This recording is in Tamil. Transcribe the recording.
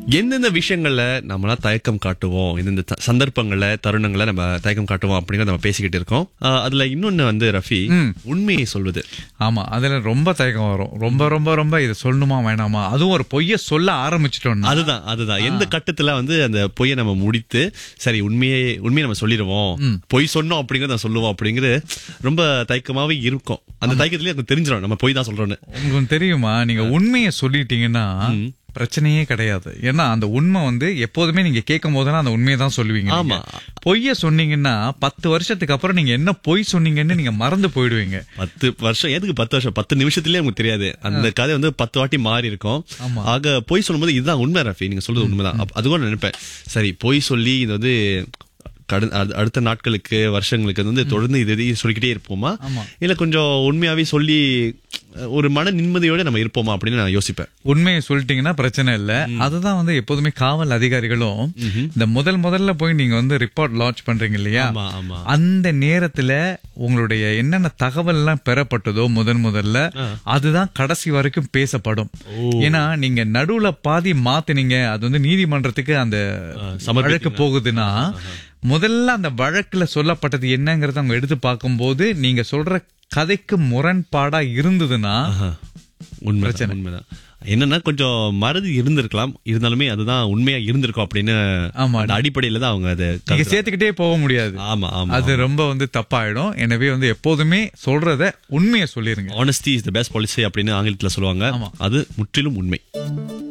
எந்தெந்த விஷயங்கள்ல நம்மளா தயக்கம் காட்டுவோம் எந்தெந்த த- சந்தர்ப்பங்கள்ல தருணங்களை நம்ம தயக்கம் காட்டுவோம் அப்படிங்கறத நம்ம பேசிக்கிட்டு இருக்கோம் ஆஹ் அதுல இன்னொன்னு வந்து ரஃபி உண்மையை சொல்வது ஆமா அதுல ரொம்ப தயக்கம் வரும் ரொம்ப ரொம்ப ரொம்ப இது சொல்லணுமா வேணாமா அதுவும் ஒரு பொய்ய சொல்ல ஆரம்பிச்சிட்டோம்னா அதுதான் அதுதான் எந்த கட்டத்துல வந்து அந்த பொய்யை நம்ம முடித்து சரி உண்மையை உண்மையை நம்ம சொல்லிடுவோம் பொய் சொன்னோம் அப்படிங்கறத நான் சொல்லுவோம் அப்படிங்கிறது ரொம்ப தயக்கமாவே இருக்கும் அந்த தயக்கத்திலேயே எனக்கு தெரிஞ்சிடும் நம்ம பொய் தான் சொல்றோம்னு உங்களுக்கு தெரியுமா நீங்க உண்மையை சொல்லிட்டீங்கன்னா பிரச்சனையே கிடையாது ஏன்னா அந்த உண்மை வந்து எப்போதுமே நீங்க கேட்கும் போதெல்லாம் அந்த உண்மையை தான் சொல்லுவீங்க ஆமா. நீங்க. பொய்ய சொன்னீங்கன்னா பத்து வருஷத்துக்கு அப்புறம் நீங்க என்ன பொய் சொன்னீங்கன்னு நீங்க மறந்து போயிடுவீங்க பத்து வருஷம் எதுக்கு பத்து வருஷம் பத்து நிமிஷத்துலயே உங்களுக்கு தெரியாது அந்த கதை வந்து பத்து வாட்டி மாறி இருக்கும் ஆமா. ஆக பொய் சொல்லும்போது இதுதான் உண்மை ரஃபி நீங்க சொல்றது உண்மைதான் அப்ப அதுவும் நான் நினைப்பேன் சரி பொய் சொல்லி இது வந்து கடு- அடு- அடுத்த நாட்களுக்கு வருஷங்களுக்கு வந்து தொடர்ந்து இது இதையும் சொல்லிக்கிட்டே இருப்போமா ஆமா. இல்ல கொஞ்சம் உண்மையாவே சொல்லி ஒரு மன நிம்மதியோட நம்ம இருப்போமா அப்படின்னு நான் யோசிப்பேன் உண்மையை சொல்லிட்டீங்கன்னா பிரச்சனை இல்ல அதுதான் வந்து எப்போதுமே காவல் அதிகாரிகளும் இந்த முதல் முதல்ல போய் நீங்க வந்து ரிப்போர்ட் லான்ச் பண்றீங்க இல்லையா ஆமா ஆமா அந்த நேரத்துல உங்களுடைய என்னென்ன தகவல் எல்லாம் பெறப்பட்டதோ முதன் முதல்ல அதுதான் கடைசி வரைக்கும் பேசப்படும் ஏன்னா நீங்க நடுவுல பாதி மாத்துனீங்க அது வந்து நீதிமன்றத்துக்கு அந்த வழக்கு போகுதுன்னா முதல்ல அந்த வழக்குல சொல்லப்பட்டது என்னங்கறத அவங்க எடுத்து பார்க்கும்போது நீங்க சொல்ற கதைக்கு முரண்பாடா இருந்ததுன்னா உண்மை உண்மைதான் என்னன்னா கொஞ்சம் மறதி இருந்திருக்கலாம் இருந்தாலுமே அதுதான் உண்மையா இருந்திருக்கும் அப்படின்னு ஆமா. அந்த அடிப்படையில தான் அவங்க அதை நீங்க சேர்த்துக்கிட்டே போக முடியாது ஆமா ஆமா அது ரொம்ப வந்து தப்பாயிடும் எனவே வந்து எப்போதுமே சொல்றத உண்மையை சொல்லிருங்க honesty is the best policy அப்படின்னு ஆங்கிலத்துல சொல்லுவாங்க ஆமா. அது முற்றிலும் உண்மை